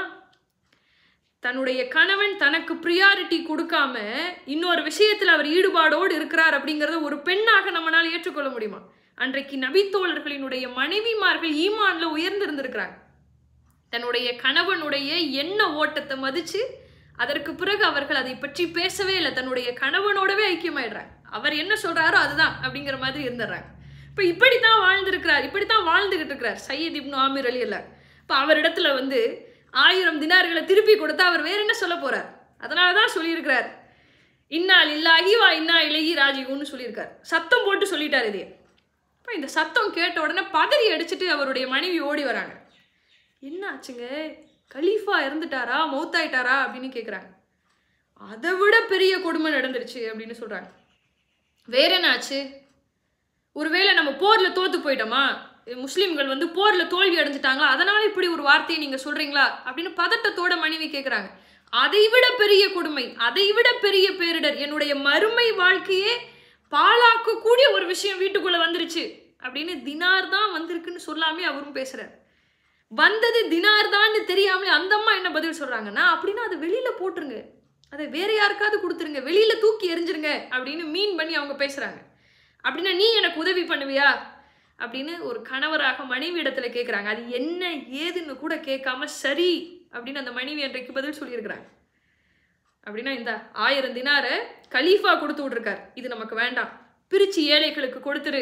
தன்னுடைய கணவன் தனக்கு ப்ரியாரிட்டி கொடுக்காம இன்னொரு விஷயத்தில் அவர் ஈடுபாடோடு இருக்கிறார் அப்படிங்கிறத ஒரு பெண்ணாக நம்மளால் ஏற்றுக்கொள்ள முடியுமா அன்றைக்கு நபித்தோழர்களினுடைய மனைவிமார்கள் ஈமான்ல உயர்ந்திருந்திருக்கிறாங்க தன்னுடைய கணவனுடைய எண்ண ஓட்டத்தை மதிச்சு அதற்கு பிறகு அவர்கள் அதை பற்றி பேசவே இல்லை தன்னுடைய கணவனோடவே ஐக்கியமாயிடுறாங்க அவர் என்ன சொல்றாரோ அதுதான் அப்படிங்கிற மாதிரி இருந்துடுறாங்க இப்போ இப்படித்தான் வாழ்ந்திருக்கிறார் இப்படித்தான் வாழ்ந்துகிட்டு இருக்கிறார் சையத் இப்னு ஆமீர் அலி அல்லா இப்போ அவரிடத்துல வந்து ஆயிரம் தினார்களை திருப்பி கொடுத்தா அவர் வேற என்ன சொல்ல போறார் அதனால தான் சொல்லியிருக்கிறார் இன்னால் இல்லாகி வா இன்னா இலகி ராஜீவ்னு சொல்லியிருக்கார் சத்தம் போட்டு சொல்லிட்டார் இதே இப்போ இந்த சத்தம் கேட்ட உடனே பதறி அடிச்சுட்டு அவருடைய மனைவி ஓடி வராங்க என்ன ஆச்சுங்க கலீஃபா இறந்துட்டாரா மௌத்தாயிட்டாரா அப்படின்னு கேட்குறாங்க அதை விட பெரிய கொடுமை நடந்துருச்சு அப்படின்னு சொல்கிறாங்க வேற என்ன ஆச்சு ஒருவேளை நம்ம போரில் தோத்து போயிட்டோமா முஸ்லீம்கள் வந்து போரில் தோல்வி அடைஞ்சிட்டாங்களா அதனால இப்படி ஒரு வார்த்தையை நீங்கள் சொல்கிறீங்களா அப்படின்னு பதட்டத்தோட மனைவி கேட்குறாங்க அதை விட பெரிய கொடுமை அதை விட பெரிய பேரிடர் என்னுடைய மறுமை வாழ்க்கையே பாழாக்கக்கூடிய ஒரு விஷயம் வீட்டுக்குள்ள வந்துருச்சு அப்படின்னு தினார் தான் வந்திருக்குன்னு சொல்லாமே அவரும் பேசுறாரு வந்தது தினார் தான்னு தெரியாமலே அந்த அம்மா என்ன பதில் சொல்றாங்கன்னா அப்படின்னா அதை வெளியில போட்டுருங்க அதை வேற யாருக்காவது கொடுத்துருங்க வெளியில தூக்கி எரிஞ்சிருங்க அப்படின்னு மீன் பண்ணி அவங்க பேசுறாங்க அப்படின்னா நீ எனக்கு உதவி பண்ணுவியா அப்படின்னு ஒரு கணவராக மனைவி இடத்துல கேட்குறாங்க அது என்ன ஏதுன்னு கூட கேட்காம சரி அப்படின்னு அந்த மனைவி அன்றைக்கு பதில் சொல்லியிருக்கிறாங்க அப்படின்னா இந்த ஆயிரம் தினாரை கலீஃபா கொடுத்து விட்ருக்கார் இது நமக்கு வேண்டாம் பிரிச்சு ஏழைகளுக்கு கொடுத்துரு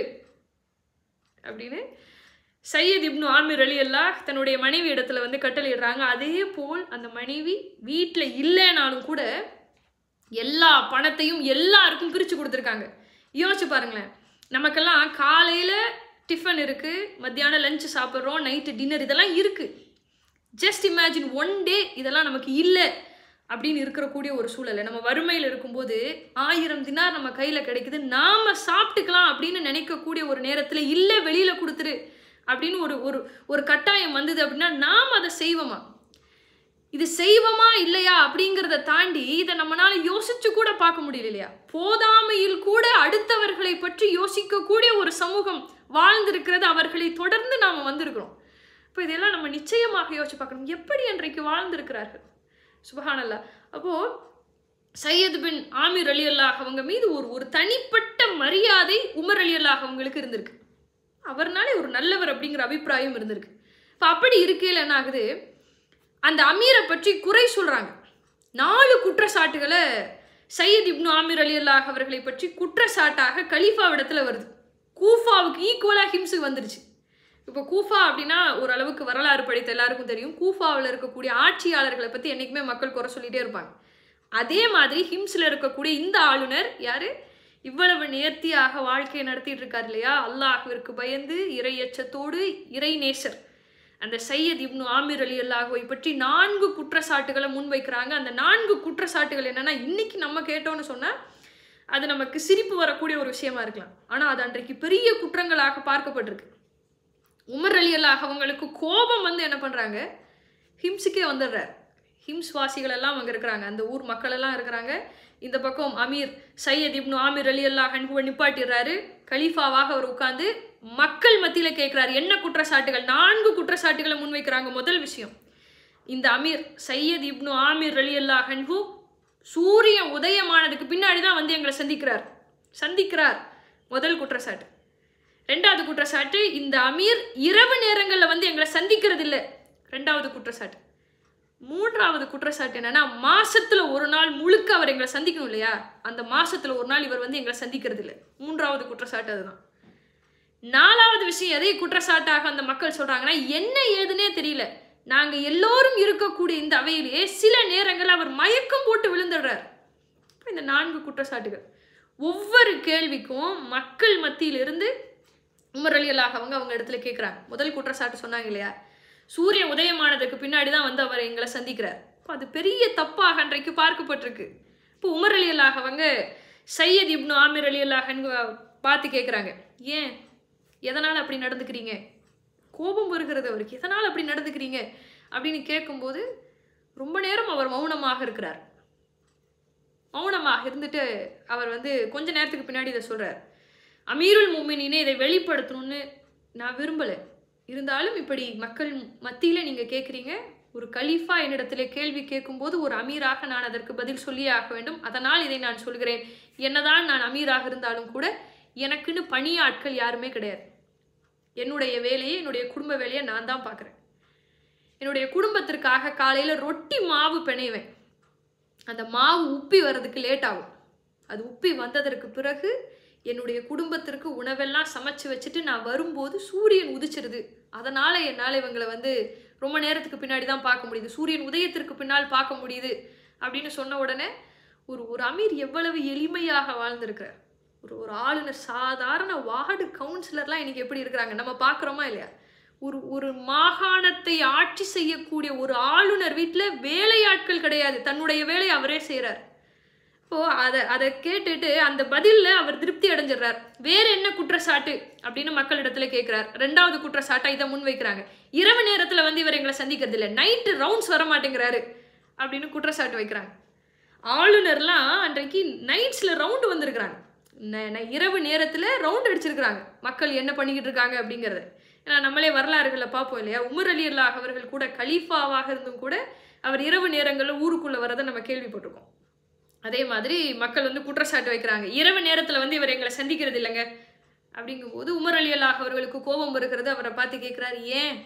அப்படின்னு சையத் இப்னு ஆமிர் அலி அல்லாஹ் தன்னுடைய மனைவி இடத்துல வந்து கட்டளையிடுறாங்க அதே போல் அந்த மனைவி வீட்டில் இல்லைனாலும் கூட எல்லா பணத்தையும் எல்லாருக்கும் பிரித்து கொடுத்துருக்காங்க யோசிச்சு பாருங்களேன் நமக்கெல்லாம் காலையில் டிஃபன் இருக்குது மத்தியானம் லஞ்ச் சாப்பிட்றோம் நைட்டு டின்னர் இதெல்லாம் இருக்குது ஜஸ்ட் இமேஜின் ஒன் டே இதெல்லாம் நமக்கு இல்லை அப்படின்னு இருக்கக்கூடிய ஒரு சூழலை நம்ம வறுமையில் இருக்கும்போது ஆயிரம் தினார் நம்ம கையில் கிடைக்குது நாம் சாப்பிட்டுக்கலாம் அப்படின்னு நினைக்கக்கூடிய ஒரு நேரத்தில் இல்லை வெளியில் கொடுத்துரு அப்படின்னு ஒரு ஒரு ஒரு கட்டாயம் வந்தது அப்படின்னா நாம் அதை செய்வோமா இது செய்வோமா இல்லையா அப்படிங்கிறத தாண்டி இதை நம்மளால யோசிச்சு கூட பார்க்க முடியல இல்லையா போதாமையில் கூட அடுத்தவர்களை பற்றி யோசிக்கக்கூடிய ஒரு சமூகம் வாழ்ந்திருக்கிறது அவர்களை தொடர்ந்து நாம் வந்திருக்கிறோம் இப்போ இதெல்லாம் நம்ம நிச்சயமாக யோசிச்சு பார்க்கணும் எப்படி அன்றைக்கு வாழ்ந்திருக்கிறார்கள் சுபஹானல்லா அப்போ சையத் பின் ஆமீர் அலி அல்லாஹ் அவங்க மீது ஒரு ஒரு தனிப்பட்ட மரியாதை உமர் அலி அல்லாஹ் அவங்களுக்கு இருந்திருக்கு அவர்னாலே ஒரு நல்லவர் அப்படிங்கிற அபிப்பிராயம் இருந்திருக்கு இப்போ அப்படி இருக்கையில் என்ன ஆகுது அந்த அமீரை பற்றி குறை சொல்கிறாங்க நாலு குற்றச்சாட்டுகளை சையத் இப்னு ஆமீர் அலி அல்லாஹ் அவர்களை பற்றி குற்றச்சாட்டாக கலீஃபாவிடத்தில் வருது கூஃபாவுக்கு ஈக்குவலாக ஹிம்ஸு வந்துருச்சு இப்போ கூஃபா அப்படின்னா ஓரளவுக்கு வரலாறு படித்த எல்லாருக்கும் தெரியும் கூஃபாவில் இருக்கக்கூடிய ஆட்சியாளர்களை பற்றி என்றைக்குமே மக்கள் குறை சொல்லிட்டே இருப்பாங்க அதே மாதிரி ஹிம்ஸில் இருக்கக்கூடிய இந்த ஆளுநர் யாரு இவ்வளவு நேர்த்தியாக வாழ்க்கையை நடத்திட்டு இருக்கார் இல்லையா அல்லாஹ்விற்கு பயந்து இறையச்சத்தோடு இறை நேசர் அந்த சையத் இப்னு ஆமிர் அலி அல்லாஹுவை பற்றி நான்கு குற்றச்சாட்டுகளை முன்வைக்கிறாங்க அந்த நான்கு குற்றச்சாட்டுகள் என்னன்னா இன்னைக்கு நம்ம கேட்டோம்னு சொன்னா அது நமக்கு சிரிப்பு வரக்கூடிய ஒரு விஷயமா இருக்கலாம் ஆனா அது அன்றைக்கு பெரிய குற்றங்களாக பார்க்கப்பட்டிருக்கு உமர் அலி அல்லாஹ் அவங்களுக்கு கோபம் வந்து என்ன பண்றாங்க ஹிம்ஸுக்கே வந்துடுறார் ஹிம்ஸ் வாசிகள் எல்லாம் அங்கே இருக்கிறாங்க அந்த ஊர் மக்கள் எல்லாம் இருக்கிறாங்க இந்த பக்கம் அமீர் சையத் இப்னு ஆமீர் அலி அல்லாஹ் அன்புவை நிப்பாட்டிடுறாரு கலீஃபாவாக அவர் உட்கார்ந்து மக்கள் மத்தியில கேட்கிறாரு என்ன குற்றச்சாட்டுகள் நான்கு குற்றச்சாட்டுகளை முன்வைக்கிறாங்க முதல் விஷயம் இந்த அமீர் சையத் இப்னு ஆமீர் அலி அல்லாஹ் அன்பு சூரியன் உதயமானதுக்கு பின்னாடி தான் வந்து எங்களை சந்திக்கிறார் சந்திக்கிறார் முதல் குற்றச்சாட்டு ரெண்டாவது குற்றச்சாட்டு இந்த அமீர் இரவு நேரங்களில் வந்து எங்களை சந்திக்கிறது இல்லை ரெண்டாவது குற்றச்சாட்டு மூன்றாவது குற்றச்சாட்டு என்னன்னா மாசத்துல ஒரு நாள் முழுக்க அவர் எங்களை சந்திக்கணும் இல்லையா அந்த மாசத்துல ஒரு நாள் இவர் வந்து எங்களை சந்திக்கிறது இல்லை மூன்றாவது குற்றச்சாட்டு அதுதான் நாலாவது விஷயம் எதை குற்றச்சாட்டாக அந்த மக்கள் சொல்றாங்கன்னா என்ன ஏதுன்னே தெரியல நாங்க எல்லோரும் இருக்கக்கூடிய இந்த அவையிலேயே சில நேரங்கள் அவர் மயக்கம் போட்டு விழுந்துடுறார் இப்ப இந்த நான்கு குற்றச்சாட்டுகள் ஒவ்வொரு கேள்விக்கும் மக்கள் மத்தியிலிருந்து உமர் அலி அல்லாஹ் அவங்க அவங்க இடத்துல கேட்குறாங்க முதல் குற்றச்சாட்டு சொன்னாங்க இல்லையா சூரியன் உதயமானதுக்கு பின்னாடி தான் வந்து அவர் எங்களை சந்திக்கிறார் இப்போ அது பெரிய தப்பாக அன்றைக்கு பார்க்கப்பட்டிருக்கு இப்போ உமர் அலி அல்லாஹ் அவங்க சையத் இப்னு ஆமிர் அலி அல்லாஹன்னு பார்த்து கேட்குறாங்க ஏன் எதனால் அப்படி நடந்துக்கிறீங்க கோபம் வருகிறது அவருக்கு எதனால் அப்படி நடந்துக்கிறீங்க அப்படின்னு கேட்கும்போது ரொம்ப நேரம் அவர் மௌனமாக இருக்கிறார் மௌனமாக இருந்துட்டு அவர் வந்து கொஞ்ச நேரத்துக்கு பின்னாடி இதை சொல்றார் அமீருல் முமினினே இதை வெளிப்படுத்தணும்னு நான் விரும்பலை இருந்தாலும் இப்படி மக்கள் மத்தியில் நீங்கள் கேட்குறீங்க ஒரு கலீஃபா என்னிடத்திலே கேள்வி கேட்கும்போது ஒரு அமீராக நான் அதற்கு பதில் சொல்லியே ஆக வேண்டும் அதனால் இதை நான் சொல்கிறேன் என்னதான் நான் அமீராக இருந்தாலும் கூட எனக்குன்னு பணியாட்கள் யாருமே கிடையாது என்னுடைய வேலையை என்னுடைய குடும்ப வேலையை நான் தான் பார்க்குறேன் என்னுடைய குடும்பத்திற்காக காலையில் ரொட்டி மாவு பிணைவேன் அந்த மாவு உப்பி வர்றதுக்கு லேட் ஆகும் அது உப்பி வந்ததற்கு பிறகு என்னுடைய குடும்பத்திற்கு உணவெல்லாம் சமைச்சு வச்சுட்டு நான் வரும்போது சூரியன் உதிச்சிருது அதனால என்னால் இவங்களை வந்து ரொம்ப நேரத்துக்கு பின்னாடி தான் பார்க்க முடியுது சூரியன் உதயத்திற்கு பின்னால் பார்க்க முடியுது அப்படின்னு சொன்ன உடனே ஒரு ஒரு அமீர் எவ்வளவு எளிமையாக வாழ்ந்திருக்கிறார் ஒரு ஒரு ஆளுநர் சாதாரண வார்டு கவுன்சிலர்லாம் இன்னைக்கு எப்படி இருக்கிறாங்க நம்ம பார்க்குறோமா இல்லையா ஒரு ஒரு மாகாணத்தை ஆட்சி செய்யக்கூடிய ஒரு ஆளுநர் வீட்டில் வேலையாட்கள் கிடையாது தன்னுடைய வேலையை அவரே செய்கிறார் இப்போ அதை அதை கேட்டுட்டு அந்த பதில்ல அவர் திருப்தி அடைஞ்சிடுறார் வேற என்ன குற்றச்சாட்டு அப்படின்னு மக்களிடத்துல கேட்கிறார் ரெண்டாவது குற்றச்சாட்டை இதை முன்வைக்கிறாங்க இரவு நேரத்துல வந்து இவர் எங்களை சந்திக்கிறது இல்லை நைட்டு ரவுண்ட்ஸ் வர மாட்டேங்கிறாரு அப்படின்னு குற்றச்சாட்டு வைக்கிறாங்க ஆளுநர்லாம் அன்றைக்கு நைட்ஸ்ல ரவுண்டு வந்திருக்கிறாங்க ந- ந- இரவு நேரத்துல ரவுண்ட் அடிச்சிருக்கிறாங்க மக்கள் என்ன பண்ணிக்கிட்டு இருக்காங்க அப்படிங்கறது ஏன்னா நம்மளே வரலாறுகளை பார்ப்போம் இல்லையா உமர் அலி அல்லாஹ் அவர்கள் கூட கலீஃபாவாக இருந்தும் கூட அவர் இரவு நேரங்களில் ஊருக்குள்ள வரதை நம்ம கேள்விப்பட்டிருக்கோம் அதே மாதிரி மக்கள் வந்து குற்றச்சாட்டு வைக்கிறாங்க இரவு நேரத்தில் வந்து இவர் எங்களை சந்திக்கிறது இல்லைங்க அப்படிங்கும்போது உமர் அலி அல்லாஹ் அவர்களுக்கு கோபம் வருகிறது அவரை பார்த்து கேட்குறாரு ஏன்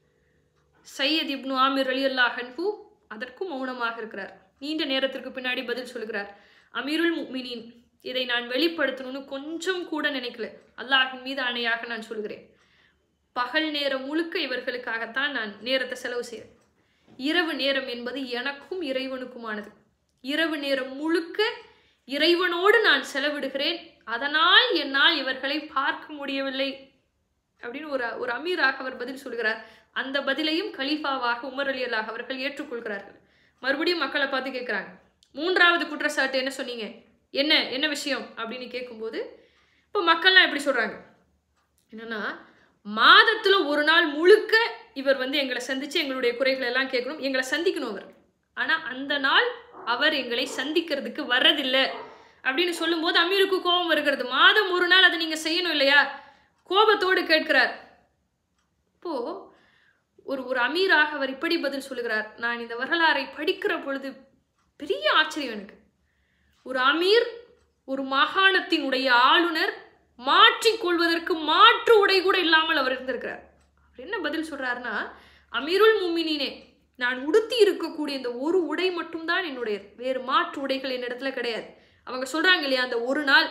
சையத் இப்னு ஆமிர் அலி அல்லாஹ் அன்பு அதற்கும் மௌனமாக இருக்கிறார் நீண்ட நேரத்திற்கு பின்னாடி பதில் சொல்கிறார் அமீருல் முக்மினின் இதை நான் வெளிப்படுத்தணும்னு கொஞ்சம் கூட நினைக்கல அல்லாஹின் மீது ஆணையாக நான் சொல்கிறேன் பகல் நேரம் முழுக்க இவர்களுக்காகத்தான் நான் நேரத்தை செலவு செய்கிறேன் இரவு நேரம் என்பது எனக்கும் இறைவனுக்குமானது இரவு நேரம் முழுக்க இறைவனோடு நான் செலவிடுகிறேன் அதனால் என்னால் இவர்களை பார்க்க முடியவில்லை அப்படின்னு ஒரு ஒரு அமீராக அவர் பதில் சொல்கிறார் அந்த பதிலையும் கலீஃபாவாக உமர் அலி அல்லாஹ் அவர்கள் ஏற்றுக்கொள்கிறார்கள் மறுபடியும் மக்களை பார்த்து கேட்குறாங்க மூன்றாவது குற்றச்சாட்டு என்ன சொன்னீங்க என்ன என்ன விஷயம் அப்படின்னு கேட்கும்போது இப்போ மக்கள்லாம் எப்படி சொல்கிறாங்க என்னன்னா மாதத்துல ஒரு நாள் முழுக்க இவர் வந்து எங்களை சந்திச்சு எங்களுடைய குறைகளை எல்லாம் கேட்கணும் எங்களை சந்திக்கணும் அவர் ஆனா அந்த நாள் அவர் எங்களை சந்திக்கிறதுக்கு வர்றதில்லை அப்படின்னு சொல்லும்போது அமீருக்கு கோபம் வருகிறது மாதம் ஒரு நாள் அதை நீங்க செய்யணும் இல்லையா கோபத்தோடு கேட்கிறார் இப்போ ஒரு ஒரு அமீராக அவர் இப்படி பதில் சொல்லுகிறார் நான் இந்த வரலாறை படிக்கிற பொழுது பெரிய ஆச்சரியம் எனக்கு ஒரு அமீர் ஒரு மாகாணத்தினுடைய ஆளுநர் மாற்றிக் கொள்வதற்கு மாற்று உடை கூட இல்லாமல் அவர் இருந்திருக்கிறார் அவர் என்ன பதில் சொல்றாருன்னா அமீருல் முமினினே நான் உடுத்தி இருக்கக்கூடிய இந்த ஒரு உடை மட்டும்தான் என்னுடைய வேறு மாற்று உடைகள் என்னிடத்துல கிடையாது அவங்க சொல்றாங்க இல்லையா அந்த ஒரு நாள்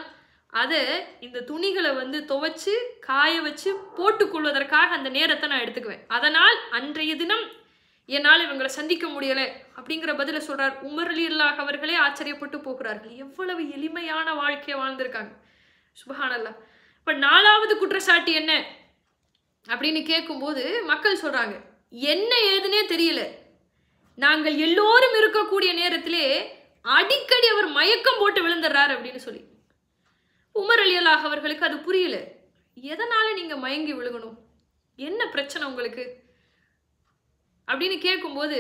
அதை இந்த துணிகளை வந்து துவைச்சு காய வச்சு போட்டுக்கொள்வதற்காக அந்த நேரத்தை நான் எடுத்துக்குவேன் அதனால் அன்றைய தினம் என்னால் இவங்களை சந்திக்க முடியலை அப்படிங்கிற பதில சொல்றார் உமர் அலியல்லாஹ் அவர்களே ஆச்சரியப்பட்டு போகிறார்கள் எவ்வளவு எளிமையான வாழ்க்கையை வாழ்ந்திருக்காங்க சுபஹானல்லா இப்போ நாலாவது குற்றச்சாட்டு என்ன அப்படின்னு கேட்கும்போது மக்கள் சொல்றாங்க என்ன ஏதுனே தெரியல நாங்கள் எல்லோரும் இருக்கக்கூடிய நேரத்திலே அடிக்கடி அவர் மயக்கம் போட்டு விழுந்துடுறார் அப்படின்னு சொல்லி உமர் அலியல்லாஹ் அவர்களுக்கு அது புரியல எதனால நீங்க மயங்கி விழுகணும் என்ன பிரச்சனை உங்களுக்கு அப்படின்னு கேட்கும்போது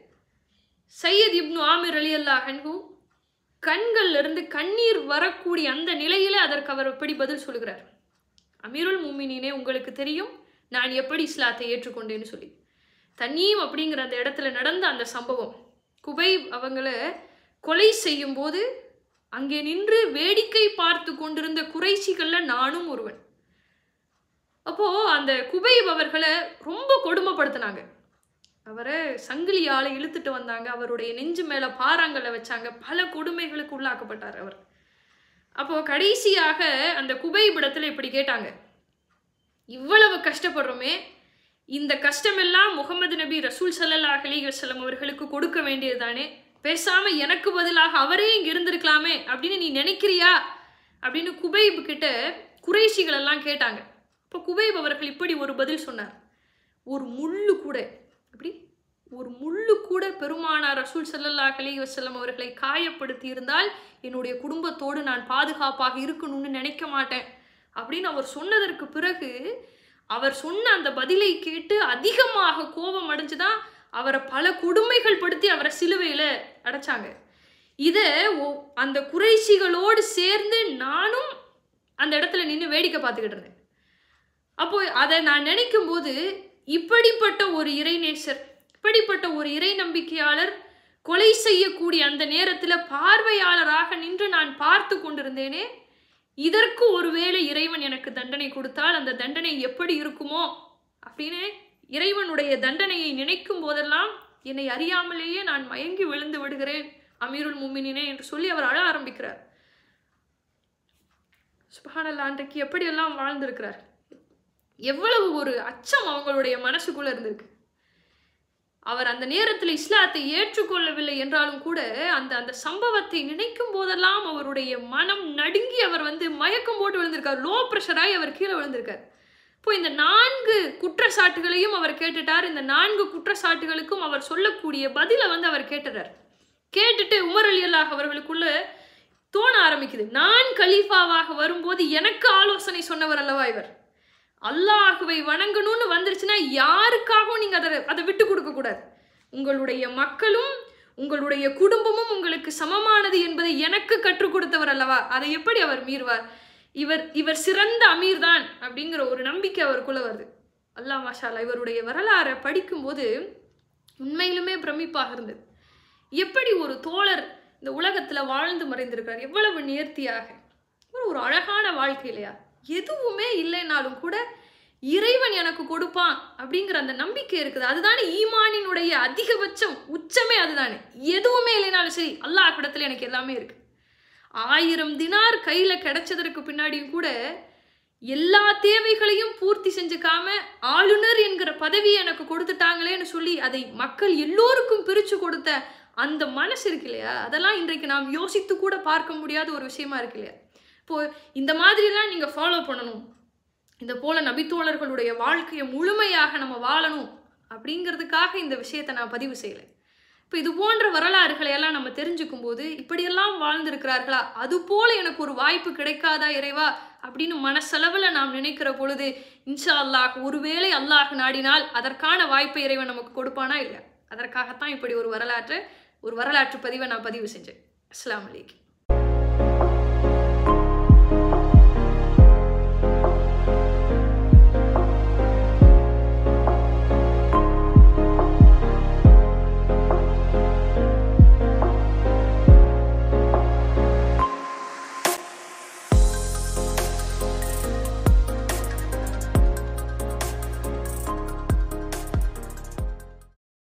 சையத் இப்னு ஆமிர் அலி அல்லாஹன்ஹூ கண்கள்ல இருந்து கண்ணீர் வரக்கூடிய அந்த நிலையில அதற்கு அவர் எப்படி பதில் சொல்கிறார் அமீருல் மூமினினே உங்களுக்கு தெரியும் நான் எப்படி இஸ்லாத்தை ஏற்றுக்கொண்டேன்னு சொல்லி தண்ணீம் அப்படிங்கிற அந்த இடத்துல நடந்த அந்த சம்பவம் குபைப் அவங்கள கொலை செய்யும் போது அங்கே நின்று வேடிக்கை பார்த்து கொண்டிருந்த குறைசிகள்ல நானும் ஒருவன் அப்போ அந்த குபைப் அவர்களை ரொம்ப கொடுமைப்படுத்தினாங்க அவரை சங்கிலியால இழுத்துட்டு வந்தாங்க அவருடைய நெஞ்சு மேல பாறாங்கல்ல வச்சாங்க பல கொடுமைகளுக்கு உள்ளாக்கப்பட்டார் அவர் அப்போ கடைசியாக அந்த குபைபிடத்துல இப்படி கேட்டாங்க இவ்வளவு கஷ்டப்படுறோமே இந்த கஷ்டமெல்லாம் முகமது நபி ரசூல் ஸல்லல்லாஹு அலைஹி வஸல்லம் அவர்களுக்கு கொடுக்க வேண்டியதுதானே பேசாம எனக்கு பதிலாக அவரே இங்க இருந்திருக்கலாமே அப்படின்னு நீ நினைக்கிறியா அப்படின்னு குபைப் கிட்ட குறைஷிகள் எல்லாம் கேட்டாங்க இப்போ குபைப் அவர்கள் இப்படி ஒரு பதில் சொன்னார் ஒரு முள்ளு கூட எப்படி ஒரு முள்ளு கூட பெருமானார் ரசூல் ஸல்லல்லாஹு அலைஹி வஸல்லம் அவர்களை காயப்படுத்தி இருந்தால் என்னுடைய குடும்பத்தோடு நான் பாதுகாப்பாக இருக்கணும்னு நினைக்க மாட்டேன் அப்படின்னு அவர் சொன்னதற்கு பிறகு அவர் சொன்ன அந்த பதிலை கேட்டு அதிகமாக கோபம் அடைஞ்சுதான் அவரை பல கொடுமைகள் படுத்தி அவரை சிலுவையில அடைச்சாங்க இதை ஒ- அந்த குறைஷிகளோடு சேர்ந்து நானும் அந்த இடத்துல நின்று வேடிக்கை பார்த்துக்கிட்டு இருந்தேன் அப்போ அதை நான் நினைக்கும் போது இப்படிப்பட்ட ஒரு இறைநேசர் இப்படிப்பட்ட ஒரு இறை நம்பிக்கையாளர் கொலை செய்யக்கூடிய அந்த நேரத்தில் பார்வையாளராக நின்று நான் பார்த்து கொண்டிருந்தேனே இதற்கு ஒருவேளை இறைவன் எனக்கு தண்டனை கொடுத்தால் அந்த தண்டனை எப்படி இருக்குமோ அப்படின்னு இறைவனுடைய தண்டனையை நினைக்கும் போதெல்லாம் என்னை அறியாமலேயே நான் மயங்கி விழுந்து விடுகிறேன் அமீருல் முமினினே என்று சொல்லி அவர் அழ ஆரம்பிக்கிறார் சுபஹானல்லா அன்றைக்கு எப்படியெல்லாம் வாழ்ந்திருக்கிறார் எவ்வளவு ஒரு அச்சம் அவங்களுடைய மனசுக்குள்ள இருந்திருக்கு அவர் அந்த நேரத்தில் இஸ்லாத்தை ஏற்றுக்கொள்ளவில்லை என்றாலும் கூட அந்த அந்த சம்பவத்தை நினைக்கும் போதெல்லாம் அவருடைய மனம் நடுங்கி அவர் வந்து மயக்கம் போட்டு விழுந்திருக்கார் லோ ப்ரெஷராகி அவர் கீழே விழுந்திருக்கார் இப்போ இந்த நான்கு குற்றச்சாட்டுகளையும் அவர் கேட்டுட்டார் இந்த நான்கு குற்றச்சாட்டுகளுக்கும் அவர் சொல்லக்கூடிய பதிலை வந்து அவர் கேட்டுறார் கேட்டுட்டு உமர் அலி அல்லாஹ் அவர்களுக்குள்ள தோண ஆரம்பிக்குது நான் கலீஃபாவாக வரும்போது எனக்கு ஆலோசனை சொன்னவர் அல்லவா இவர் அல்லாஹுவை வணங்கணும்னு வந்துருச்சுன்னா யாருக்காகவும் நீங்க அதை அதை விட்டு கொடுக்க கூடாது உங்களுடைய மக்களும் உங்களுடைய குடும்பமும் உங்களுக்கு சமமானது என்பதை எனக்கு கற்றுக் கொடுத்தவர் அல்லவா அதை எப்படி அவர் மீறுவார் இவர் இவர் சிறந்த அமீர் தான் அப்படிங்கிற ஒரு நம்பிக்கை அவருக்குள்ள வருது அல்லாஹ் மாஷாலா இவருடைய வரலாறை படிக்கும்போது உண்மையிலுமே பிரமிப்பாக இருந்தது எப்படி ஒரு தோழர் இந்த உலகத்துல வாழ்ந்து மறைந்திருக்கிறார் எவ்வளவு நேர்த்தியாக ஒரு ஒரு அழகான வாழ்க்கை இல்லையா எதுவுமே இல்லைனாலும் கூட இறைவன் எனக்கு கொடுப்பான் அப்படிங்கிற அந்த நம்பிக்கை இருக்குது அதுதானே ஈமானினுடைய அதிகபட்சம் உச்சமே அதுதானே எதுவுமே இல்லைனாலும் சரி அல்லாஹ் இடத்துல எனக்கு எல்லாமே இருக்கு ஆயிரம் தினார் கையில கிடைச்சதற்கு பின்னாடியும் கூட எல்லா தேவைகளையும் பூர்த்தி செஞ்சுக்காம ஆளுநர் என்கிற பதவியை எனக்கு கொடுத்துட்டாங்களேன்னு சொல்லி அதை மக்கள் எல்லோருக்கும் பிரிச்சு கொடுத்த அந்த மனசு இருக்கு இல்லையா அதெல்லாம் இன்றைக்கு நாம் யோசித்து கூட பார்க்க முடியாத ஒரு விஷயமா இருக்கு இல்லையா இப்போ இந்த மாதிரிலாம் நீங்க ஃபாலோ பண்ணணும் இந்த போல நபித்தோழர்களுடைய வாழ்க்கையை முழுமையாக நம்ம வாழணும் அப்படிங்கிறதுக்காக இந்த விஷயத்தை நான் பதிவு செய்யலை இப்போ இது போன்ற வரலாறுகளை எல்லாம் நம்ம தெரிஞ்சுக்கும் போது இப்படியெல்லாம் வாழ்ந்திருக்கிறார்களா அது போல எனக்கு ஒரு வாய்ப்பு கிடைக்காதா இறைவா அப்படின்னு மனசளவில் நாம் நினைக்கிற பொழுது இன்ஷா அல்லாஹ் ஒருவேளை அல்லாஹ் நாடினால் அதற்கான வாய்ப்பை இறைவன் நமக்கு கொடுப்பானா இல்லை அதற்காகத்தான் இப்படி ஒரு வரலாற்று ஒரு வரலாற்று பதிவை நான் பதிவு செஞ்சேன் அஸ்ஸலாமு அலைக்கும்